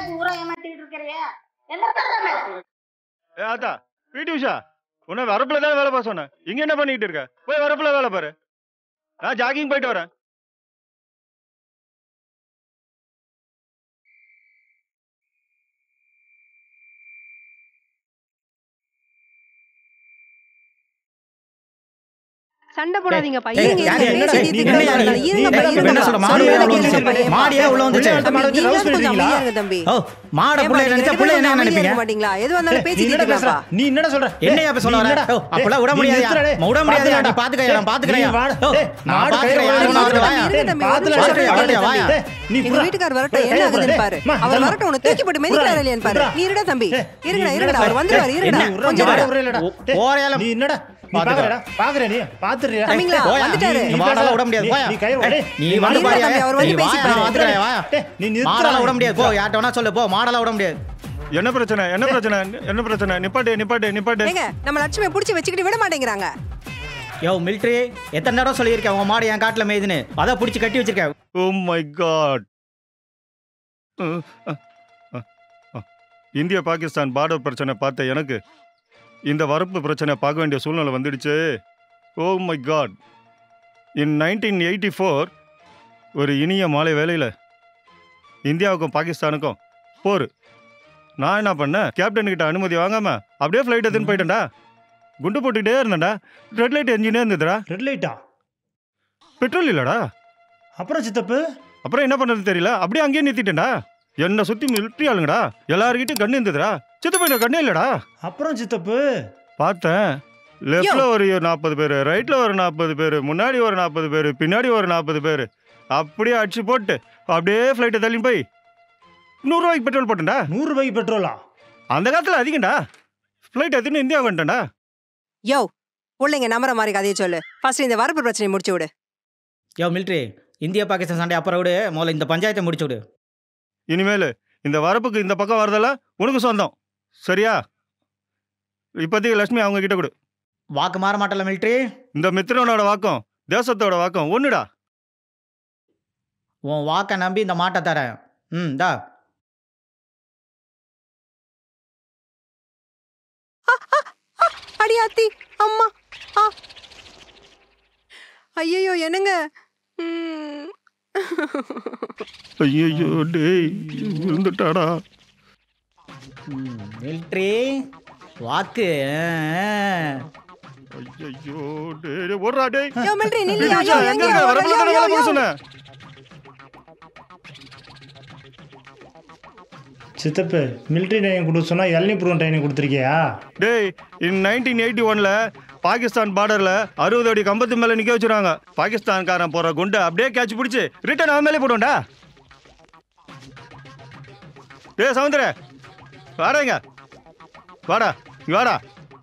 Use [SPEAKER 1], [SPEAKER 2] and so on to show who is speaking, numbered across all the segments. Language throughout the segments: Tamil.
[SPEAKER 1] பஞ்சாயத்து ஊரா ஏமாத்திட்டு இருக்கிறியா என்ன பண்ற மேடம்
[SPEAKER 2] ஏ ஆத்தா பிடி உஷா உன்னை வரப்புல தான் வேலை பார்க்க சொன்னேன் இங்க என்ன பண்ணிட்டு இருக்க போய் வரப்புல வேலை பாரு நான் ஜாகிங் போயிட்டு வரேன்
[SPEAKER 3] சண்டை போடாதீங்கப்பா
[SPEAKER 4] ஏய்,
[SPEAKER 3] இருங்க
[SPEAKER 4] யாரு,
[SPEAKER 3] இருங்க,
[SPEAKER 4] என்னடா,
[SPEAKER 3] பேசி
[SPEAKER 4] நீ
[SPEAKER 3] தீர்த்துக்கலாம்.
[SPEAKER 4] என்னடா, நீ-
[SPEAKER 3] இருங்கப்பா,
[SPEAKER 4] நீ
[SPEAKER 3] இருங்கப்பா.
[SPEAKER 4] என்ன சொல்ற?
[SPEAKER 3] சொல்றத
[SPEAKER 4] மாடியே
[SPEAKER 3] கேளுங்க
[SPEAKER 4] உள்ள வந்துச்சு.
[SPEAKER 3] தம்பி.
[SPEAKER 4] மாடியே உள்ள வந்துச்சு.
[SPEAKER 3] தம்பி,
[SPEAKER 5] தம்பி,
[SPEAKER 3] நீங்க
[SPEAKER 5] ரவுஸ்
[SPEAKER 3] கொஞ்சம்
[SPEAKER 5] பண்ணிட்டீங்களா?
[SPEAKER 3] அமைதியா இருங்க தம்பி
[SPEAKER 4] ஓ மாட
[SPEAKER 3] ஏன்பா,
[SPEAKER 4] புள்ள
[SPEAKER 3] நீங்க
[SPEAKER 4] நினைச்சா
[SPEAKER 3] ரெண்டு
[SPEAKER 4] புள்ள
[SPEAKER 3] பேரும்
[SPEAKER 4] என்ன
[SPEAKER 3] அமைதியா
[SPEAKER 4] நினைப்பீங்க
[SPEAKER 3] இருக்க மாட்டீங்களா எது வந்தாலும்
[SPEAKER 5] நீ
[SPEAKER 3] பேசி
[SPEAKER 5] என்னடா பேசுற
[SPEAKER 3] தீர்த்துக்கலாம்ப்பா
[SPEAKER 5] நீ என்னடா சொல்ற
[SPEAKER 4] என்னையா இப்ப சொல்ல வர? ஓ, அப்பெல்லாம் விட முடியாதுயா. விட முடியாதுயா. நீ பாத்துக்கயா, நான் பாத்துக்கறேன். ஓ, நான் பாத்துக்கறேன். யாரும் நான் வரல, வாயா.
[SPEAKER 3] இருங்க தம்பி, ஒரு
[SPEAKER 5] பாத்துல
[SPEAKER 3] நிமிஷம்
[SPEAKER 4] பாத்துக்கறேன்,
[SPEAKER 3] இருங்க
[SPEAKER 4] வாயா,
[SPEAKER 3] தம்பி.
[SPEAKER 4] வாயா.
[SPEAKER 5] நீ
[SPEAKER 3] எங்க
[SPEAKER 5] புறா.
[SPEAKER 3] வீட்டுக்கார் வரட்டும்
[SPEAKER 5] ஏய்,
[SPEAKER 3] என்ன
[SPEAKER 5] கையை
[SPEAKER 3] ஆகுதுன்னு
[SPEAKER 5] விடு.
[SPEAKER 3] பாரு
[SPEAKER 5] அம்மா,
[SPEAKER 3] அவர்
[SPEAKER 5] தம்மா.
[SPEAKER 3] வரட்டும் உன்னை தூக்கி போட்டு மிதிக்கிறாரு இல்லையான்னு பாரு
[SPEAKER 5] புறா.
[SPEAKER 3] நீ இருடா தம்பி
[SPEAKER 5] ஏய்,
[SPEAKER 3] இருங்கடா
[SPEAKER 5] நீ
[SPEAKER 3] இருங்கடா
[SPEAKER 5] என்னடா
[SPEAKER 3] அவர் வந்துருவாரு
[SPEAKER 5] ஏய்,
[SPEAKER 3] இருங்கடா
[SPEAKER 5] நீ விட்றா,
[SPEAKER 3] கொஞ்சம்
[SPEAKER 5] மாட
[SPEAKER 3] வாடா.
[SPEAKER 5] விட்றா இல்லடா.
[SPEAKER 4] ஓ, போறியால?
[SPEAKER 5] நீ என்னடா நீ
[SPEAKER 4] பாத்துக்கோ.
[SPEAKER 5] பாக்குறடா பாக்குற நீ பாத்துறியா
[SPEAKER 3] தம்பிங்களா,
[SPEAKER 4] போயா.
[SPEAKER 3] வந்துட்டாரு.
[SPEAKER 4] நீ மாடெல்லாம் விட முடியாது, போயா.
[SPEAKER 5] நீ கை விடு.
[SPEAKER 4] ஏய், நீ
[SPEAKER 5] நீ
[SPEAKER 4] வந்து
[SPEAKER 3] இருடா
[SPEAKER 4] பாரியா.
[SPEAKER 3] தம்பி, அவர் வந்து
[SPEAKER 4] நீ வாயா,
[SPEAKER 3] பேசிப்பாரு.
[SPEAKER 4] நான் பாத்துக்கறேன், வாயா.
[SPEAKER 5] டேய், நீ நிறுத்துடா.
[SPEAKER 4] மாடெல்லாம் விட முடியாது. போ, யார்ட்ட வேணா சொல்லு, போ, மாடெல்லாம் விட முடியாது.
[SPEAKER 2] என்ன பிரச்சனை என்ன பிரச்சனை என்ன பிரச்சனை நிப்பாட்டு நிப்பாட்டு நிப்பாட்டு
[SPEAKER 3] ஏங்க நம்ம லட்சுமியை புடிச்சு வச்சுக்கிட்டு விட மாட்டேங்கிறாங்க
[SPEAKER 4] யோ, military, எத்தனை தடவை சொல்லியிருக்கேன் உன் மாடு என் காட்டுல மேயுதுன்னு அதான் புடிச்சு கட்டி வச்சிருக்கேன்
[SPEAKER 2] ஓ மை காட் இந்திய பாகிஸ்தான் பார்டர் பிரச்சனை பார்த்த எனக்கு இந்த வரப்பு பிரச்சனை பார்க்க வேண்டிய சூழ்நிலை வந்துடுச்சு oh my god in nineteen eighty four ஒரு இனிய மாலை வேளையில் இந்தியாவுக்கும் பாகிஸ்தானுக்கும் போர் நான் என்ன பண்ணேன் கேப்டன் கிட்ட அனுமதி வாங்காம அப்படியே ஃப்ளைட் எடுத்துன்னு போயிட்டேன்டா குண்டு போட்டுக்கிட்டே இருந்தேன்டா ரெட் லைட் என்ஜினே இருந்ததுடா
[SPEAKER 5] ரெட் லைட்டா
[SPEAKER 2] பெட்ரோல் இல்லடா
[SPEAKER 5] அப்புறம் சித்தப்பு
[SPEAKER 2] அப்புறம் என்ன பண்றது தெரியல அப்படியே அங்கேயே நிறுத்திட்டேன்டா என்னை சுத்தி மிலிட்ரி ஆளுங்கடா எல்லாருக்கிட்டையும் கண்ணு இருந்ததுடா சித்த பையன கண்ணே இல்லடா
[SPEAKER 5] அப்புறம் சித்தப்பு
[SPEAKER 2] பார்த்தேன் லெஃப்ட்ல ஒரு நாற்பது பேர் ரைட்ல ஒரு நாற்பது பேர் முன்னாடி ஒரு நாற்பது பேர் பின்னாடி ஒரு நாற்பது பேர் அப்படியே அடிச்சு போட்டு அப்படியே ஃப்ளைட்டை தள்ளி போய் நூறுரூவாய்க்கு பெட்ரோல் போட்டேன்டா
[SPEAKER 5] நூறு ரூபாய்க்கு பெட்ரோலா
[SPEAKER 2] அந்த காலத்துல அதிகம்டா ஃப்ளைட் எடுத்துன்னு இந்தியா வந்துட்டேன்டா
[SPEAKER 3] யோ பிள்ளைங்க நம்புற மாதிரி கதையை சொல்லு ஃபர்ஸ்ட் இந்த வரப்பு பிரச்சனையை முடிச்சு விடு
[SPEAKER 4] யோ military, இந்தியா பாகிஸ்தான் சண்டை அப்புறம் விடு முதல்ல இந்த பஞ்சாயத்தை முடிச்சு விடு
[SPEAKER 2] இனிமேல் இந்த வரப்புக்கு இந்த பக்கம் வரதெல்லாம் உனக்கு சொந்தம் சரியா இப்போதைக்கு லட்சுமி அவங்க கிட்ட கொடு
[SPEAKER 4] வாக்கு மாற மாட்டல military.
[SPEAKER 2] இந்த மித்திரனோட வாக்கம் தேசத்தோட வாக்கம் ஒண்ணுடா
[SPEAKER 4] உன் வாக்கை நம்பி இந்த மாட்டை தரேன் ம் தா
[SPEAKER 3] அடியாத்தி அம்மா ஆ ஐயோ என்னங்க ம்.
[SPEAKER 2] ஐயோ டேய் விழுந்துட்டாடா
[SPEAKER 4] military, வாக்கு
[SPEAKER 2] ஐயோ டேய் டேய், ஓடுறா டேய்
[SPEAKER 3] யோ மிலிட்டரி நில்லு
[SPEAKER 2] டேய்,
[SPEAKER 3] ஐயோ
[SPEAKER 2] எங்க
[SPEAKER 3] எங்க
[SPEAKER 2] இருக்க? வரப்புல தானே வேலை பார்க்க சொன்னேன்.
[SPEAKER 5] சித்தப்பு மிலிட்ரி ட்ரைனிங் கொடுக்க சொன்னா இளநீ ப்ரூவன் ட்ரைனிங் கொடுத்துருக்கியா
[SPEAKER 2] டேய் இன் நைன்டீன் எயிட்டி ஒன்ல பாகிஸ்தான் பார்டர்ல அறுபது அடி கம்பத்து மேல நிக்க வச்சிருவாங்க பாகிஸ்தான்காரன் போற குண்டை அப்படியே கேட்ச் பிடிச்சி ரிட்டர்ன் அவன் மேலே போடுவோம்டா டேய் சவுந்தர வாடங்க வாடா இங்க வாடா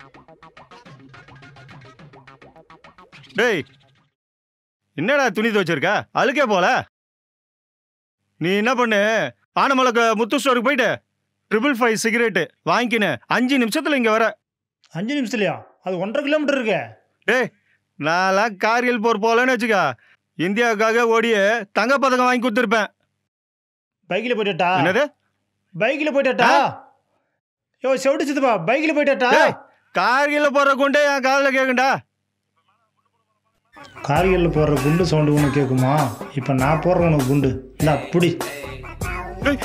[SPEAKER 2] டேய் என்னடா துணி துவச்சிருக்க அழுக்கே போல நீ என்ன பண்ணு ஆனமலைக்கு முத்து ஸ்டோருக்கு போயிட்டு ட்ரிபிள் ஃபைவ் சிகரெட்டு வாங்கிக்கினு அஞ்சு நிமிஷத்துல இங்க வர
[SPEAKER 5] அஞ்சு நிமிஷத்துலயா அது ஒன்றரை கிலோமீட்டர் இருக்கு
[SPEAKER 2] டேய் நான்லாம் கார்கில் போர் போலன்னு வச்சுக்க இந்தியாவுக்காக ஓடிய தங்க பதக்கம் வாங்கி கொடுத்துருப்பேன்
[SPEAKER 5] பைக்கில் போயிட்டாட்டா
[SPEAKER 2] என்னது
[SPEAKER 5] பைக்கில் போயிட்டாட்டா யோ செவிட்டு சித்தப்பா பைக்கில் போயிட்டாட்டா
[SPEAKER 2] டேய் கார்கில் போற கொண்டே என் காதுல கேக்குண்டா
[SPEAKER 5] கார்கில் போடுற குண்டு சவுண்டு உனக்கு கேட்குமா இப்போ நான் போடுறேன் உனக்கு குண்டு இந்தா புடி
[SPEAKER 2] டேய்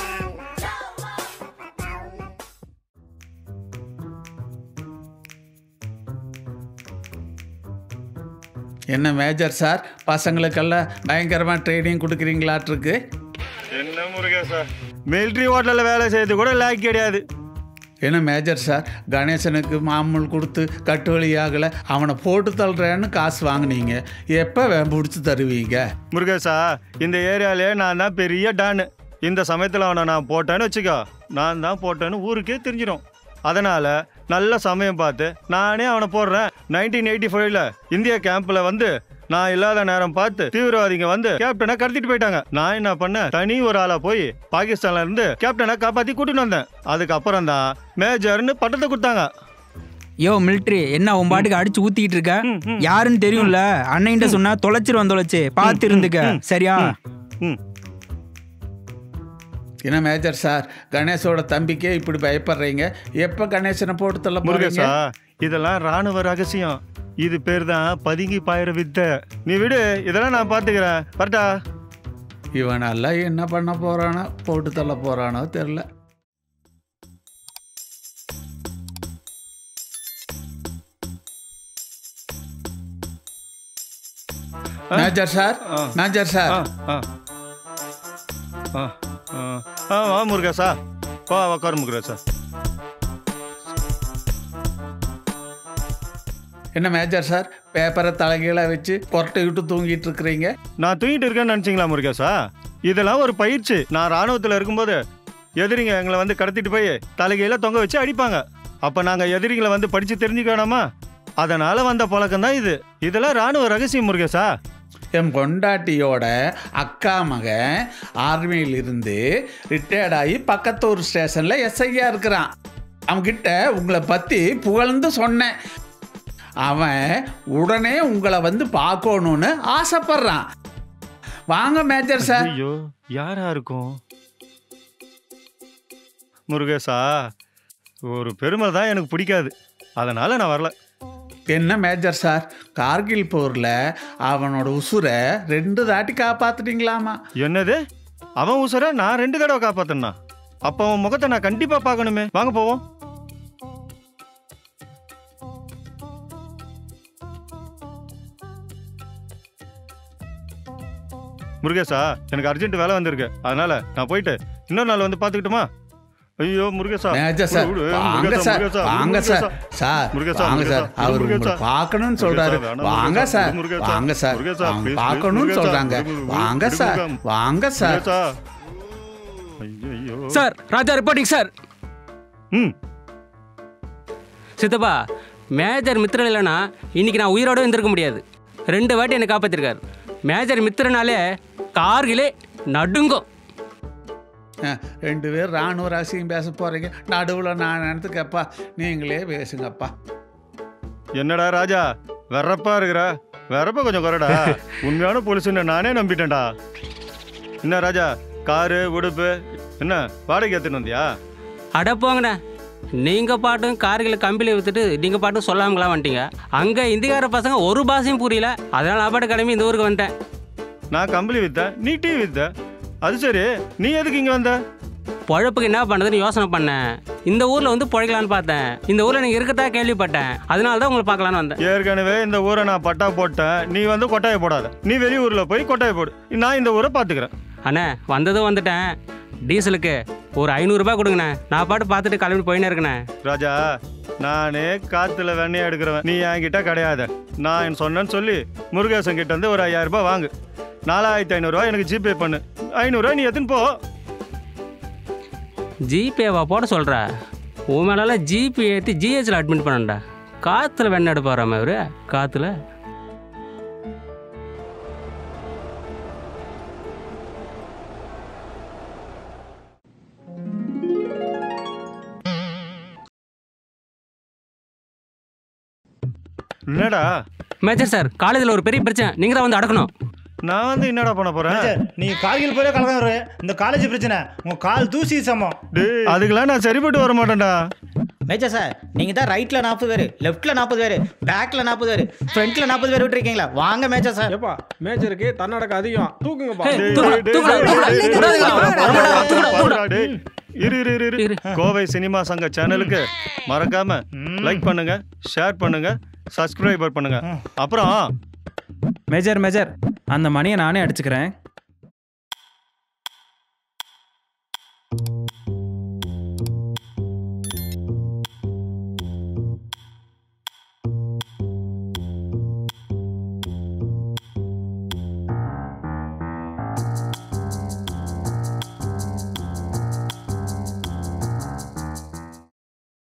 [SPEAKER 6] என்ன மேஜர் சார் பசங்களுக்கெல்லாம் பயங்கரமாக ட்ரைனிங் கொடுக்குறீங்களாட்டிருக்கு
[SPEAKER 2] என்ன முருகா சார் மிலிட்ரி ஹோட்டலில் வேலை செய்யறது கூட லாய்க்கு கிடையாது
[SPEAKER 6] என்ன மேஜர் சார் கணேசனுக்கு மாமூல் கொடுத்து கட்டுவழி ஆகலை அவனை போட்டு தள்ளுறேன்னு காசு வாங்குனீங்க எப்போ பிடிச்சி தருவீங்க
[SPEAKER 2] முருகேசா இந்த ஏரியாலே நான் தான் பெரிய டானு இந்த சமயத்தில் அவனை நான் போட்டேன்னு வச்சுக்கோ நான் தான் போட்டேன்னு ஊருக்கே தெரிஞ்சிடும் அதனால நல்ல சமயம் பார்த்து நானே அவனை போடுறேன் நைன்டீன் எயிட்டி ஃபைவ்ல இந்திய கேம்ப்ல வந்து நான் இல்லாத நேரம் பார்த்து தீவிரவாதிங்க வந்து கேப்டனை கடத்திட்டு போயிட்டாங்க நான் என்ன பண்ணேன் தனி ஒரு ஆளா போய் பாகிஸ்தான்ல இருந்து கேப்டனை காப்பாத்தி கூட்டிட்டு வந்தேன் அதுக்கப்புறம் தான் மேஜர்னு பட்டத்தை கொடுத்தாங்க
[SPEAKER 7] யோ மிலிட்ரி என்ன உன் பாட்டுக்கு அடிச்சு ஊத்திக்கிட்டு இருக்க
[SPEAKER 2] ம், ம்.
[SPEAKER 7] யாருன்னு தெரியும்ல அண்ணன்ட்ட சொன்னா தொலைச்சிருவான் தொலைச்சு பார்த்து இருந்துக்க சரியா
[SPEAKER 2] ம்
[SPEAKER 6] என்ன மேஜர் சார் கணேசோட தம்பிக்கே இப்படி பயப்படுறீங்க எப்போ கணேசனை போட்டு தள்ள
[SPEAKER 2] முருகேசா
[SPEAKER 6] போறீங்க
[SPEAKER 2] இதெல்லாம் ராணுவ ரகசியம் இது பேர் தான் பதுங்கி பாயிற வித்தை நீ விடு இதெல்லாம் நான் பாத்துக்கிறேன் வரட்டா
[SPEAKER 6] இவனெல்லாம் என்ன பண்ண போறானோ போட்டு தள்ள போறானோ தெரில மேஜர் சார்
[SPEAKER 2] ஆ.
[SPEAKER 6] மேஜர் சார்
[SPEAKER 2] ஆ ஆ ஆ ஆ ஆ வா முருகேசா வா உட்காரு முருகேசா
[SPEAKER 6] என்ன மேஜர் சார் பேப்பரை தலைகீழாக வச்சு கொரட்டைக்கிட்டு தூங்கிட்டு இருக்கிறீங்க
[SPEAKER 2] நான் தூங்கிட்டு இருக்கேன்னு நினச்சிங்களா முருகேசா இதெல்லாம் ஒரு பயிற்சி நான் ராணுவத்தில் இருக்கும்போது எதிரிங்க எங்களை வந்து கடத்திட்டு போய் தலைகையில தொங்க வச்சு அடிப்பாங்க அப்போ நாங்கள் எதிரிங்களை வந்து படித்து தெரிஞ்சுக்க வேணாமா அதனால் வந்த பழக்கம் தான் இது இதெல்லாம் ராணுவ ரகசியம் முருகேசா
[SPEAKER 6] என் பொண்டாட்டியோட அக்கா மகன் ஆர்மியில் இருந்து ரிட்டையர்ட் ஆகி பக்கத்தூர் ஸ்டேஷனில் எஸ்ஐயா இருக்கிறான் அவன்கிட்ட உங்களை பற்றி புகழ்ந்து சொன்னேன் அவன் உடனே உங்களை வந்து பார்க்கணுன்னு ஆசைப்படுறான் வாங்க மேஜர் சார்
[SPEAKER 2] ஐயோ யாரா இருக்கும் முருகேசா ஒரு பெருமை தான் எனக்கு பிடிக்காது அதனால நான் வரல
[SPEAKER 6] என்ன மேஜர் சார் கார்கில் போரில் அவனோட உசுரை ரெண்டு தாட்டி காப்பாத்துட்டீங்களாமா
[SPEAKER 2] என்னது அவன் உசுர நான் ரெண்டு தடவை காப்பாத்தனா அப்போ அவன் முகத்தை நான் கண்டிப்பா பார்க்கணுமே வாங்க போவோம் முருகேசா எனக்கு அர்ஜென்ட் வேலை வந்திருக்கு அதனால நான் போயிட்டு இன்னொரு நாள் வந்து பார்த்துக்கிட்டுமா ஐயோ முருகேசா
[SPEAKER 6] மேஜர் சார்
[SPEAKER 2] விடு, விடு,
[SPEAKER 6] வாங்க
[SPEAKER 2] முருகேசா,
[SPEAKER 6] சார்
[SPEAKER 2] முருகேசா,
[SPEAKER 6] வாங்க சார்
[SPEAKER 2] முருகேசா.
[SPEAKER 6] சார்
[SPEAKER 2] முருகேசா,
[SPEAKER 6] வாங்க சார்
[SPEAKER 2] முருகேசா,
[SPEAKER 6] அவர் உங்களை
[SPEAKER 2] முருகேசா.
[SPEAKER 6] பார்க்கணும்னு சொல்றாரு
[SPEAKER 2] முருகேசா, வேணாம்,
[SPEAKER 6] வாங்க
[SPEAKER 2] முருகேசா,
[SPEAKER 6] சார்
[SPEAKER 2] முருகேசா,
[SPEAKER 6] வாங்க சார்
[SPEAKER 2] முருகேசா,
[SPEAKER 6] அவங்க
[SPEAKER 2] please,
[SPEAKER 6] பார்க்கணும்னு
[SPEAKER 2] முருகேசா,
[SPEAKER 6] சொல்றாங்க
[SPEAKER 2] விடு, விடு,
[SPEAKER 6] வாங்க
[SPEAKER 2] விடு,
[SPEAKER 6] சார்
[SPEAKER 2] முருகா.
[SPEAKER 6] வாங்க சார்
[SPEAKER 2] முருகேசா. ஐயையோ.
[SPEAKER 7] சார் ராஜா ரிப்போர்ட்டிங் சார்
[SPEAKER 2] ம்
[SPEAKER 8] சித்தப்பா மேஜர் மித்திரன் இல்லைன்னா இன்னைக்கு நான் உயிரோட இருந்திருக்க முடியாது ரெண்டு வாட்டி என்னை காப்பாற்றிருக்காரு மேஜர் மித்திரனாலே கார்கிலே நடுங்கும்
[SPEAKER 6] அஹ், ரெண்டு பேர் ராணுவ ரகசியம் பேச போறீங்க நடுவில் நான் நினைத்துக்கப்பா நீங்களே பேசுங்கப்பா
[SPEAKER 2] என்னடா ராஜா வெறப்பா இருக்கிற வெறப்ப கொஞ்சம் குறடா உண்மையான போலீஸ்னு நானே நம்பிட்டேன்டா என்ன ராஜா காரு உடுப்பு என்ன வாடகை எடுத்துன்னு வந்தியா
[SPEAKER 8] அட போங்கண்ணே நீங்கள் பாட்டும் கார்கில் கம்பியில் விற்றுட்டு நீங்கள் பாட்டும் சொல்லாமங்களா வந்துட்டீங்க அங்கே இந்திக்கார பசங்க ஒரு பாஷையும் புரியல அதனால் நான் பாட்டு கிளம்பி இந்த ஊருக்கு வந்துட்டேன்
[SPEAKER 2] நான் கம்பளி வித்தேன் நீ டீ வித்த அது சரி நீ எதுக்கு இங்க வந்த
[SPEAKER 8] பொழப்புக்கு என்ன பண்ணுறதுன்னு யோசனை பண்ணேன் இந்த ஊரில் வந்து பிழைக்கலான்னு பார்த்தேன் இந்த ஊரில் நீங்கள் இருக்கதா கேள்விப்பட்டேன் அதனால தான் உங்களை பார்க்கலான்னு வந்தேன்
[SPEAKER 2] ஏற்கனவே இந்த ஊரை நான் பட்டா போட்டேன் நீ வந்து கொட்டாயை போடாத நீ வெளியூர்ல போய் கொட்டாயை போடு நான் இந்த ஊரை பாத்துக்கிறேன்
[SPEAKER 8] அண்ணே வந்ததும் வந்துட்டேன் டீசலுக்கு ஒரு ஐநூறுரூபா கொடுங்கண்ணே நான் பாட்டு பார்த்துட்டு கிளம்பி போயினே இருக்கண்ணே
[SPEAKER 2] ராஜா நானே காத்துல வெண்ணையா எடுக்கிறவன் நீ என்கிட்ட கிடையாது நான் சொன்னேன்னு சொல்லி முருகேசன் கிட்ட இருந்து ஒரு ஐயாயிரம் ரூபாய் வாங்கு நாலாயிரத்தி ஐநூறுரூவா எனக்கு ஜிபே பண்ணு ஐநூறுரூவா நீ எத்துன்னு போ
[SPEAKER 8] ஜிபேவா போட சொல்கிற உன் மேலாம் ஜிபே ஏற்றி ஜிஹெச்சில் அட்மிட் பண்ணண்டா காற்றுல வெண்ணெய் எடுப்பாராம இவரு காற்றுல
[SPEAKER 2] என்னடா
[SPEAKER 8] மேஜர் சார் காலேஜில் ஒரு பெரிய பிரச்சனை நீங்கள் தான் வந்து அடக்கணும்
[SPEAKER 2] நான் வந்து என்னடா பண்ண போறேன்
[SPEAKER 5] நீ கார்கில் போய் கலந்து இந்த காலேஜ் பிரச்சனை உங்க கால் தூசி சமம்
[SPEAKER 2] டேய், அதுக்கெல்லாம் நான் சரிப்பட்டு வர மாட்டேன்டா
[SPEAKER 4] மேஜர் சார் நீங்கள் தான் ரைட்டில் நாற்பது பேர் லெஃப்ட்டில் நாற்பது பேர் பேக்கில் நாற்பது பேர் ஃப்ரண்ட்டில் நாற்பது பேர் விட்டுருக்கீங்களா வாங்க மேஜர் சார்
[SPEAKER 9] ஏப்பா மேஜருக்கு தன்னடக்கம் அதிகம் தூக்குங்கப்பா
[SPEAKER 8] ஏய்,
[SPEAKER 2] டேய்,
[SPEAKER 8] தூக்குடா,
[SPEAKER 2] டேய்,
[SPEAKER 8] தூக்குடா,
[SPEAKER 2] டேய்,
[SPEAKER 8] தூக்குடா,
[SPEAKER 2] டேய்,
[SPEAKER 8] தூக்குடா,
[SPEAKER 2] டேய்,
[SPEAKER 8] தூக்குடா,
[SPEAKER 2] டேய்,
[SPEAKER 8] தூக்குடா,
[SPEAKER 2] டேய்,
[SPEAKER 8] தூக்குடா,
[SPEAKER 2] பாருடா, டேய். இரு இரு இரு இரு
[SPEAKER 8] இரு.
[SPEAKER 2] கோவை சினிமா சங்க சேனலுக்கு மறக்காம லைக் பண்ணுங்க ஷேர் பண்ணுங்க சப்ஸ்கிரைபர் பண்ணுங்க அப்புறம்
[SPEAKER 7] மேஜர் மேஜர் அந்த மணியை நானே அடிச்சுக்கிறேன்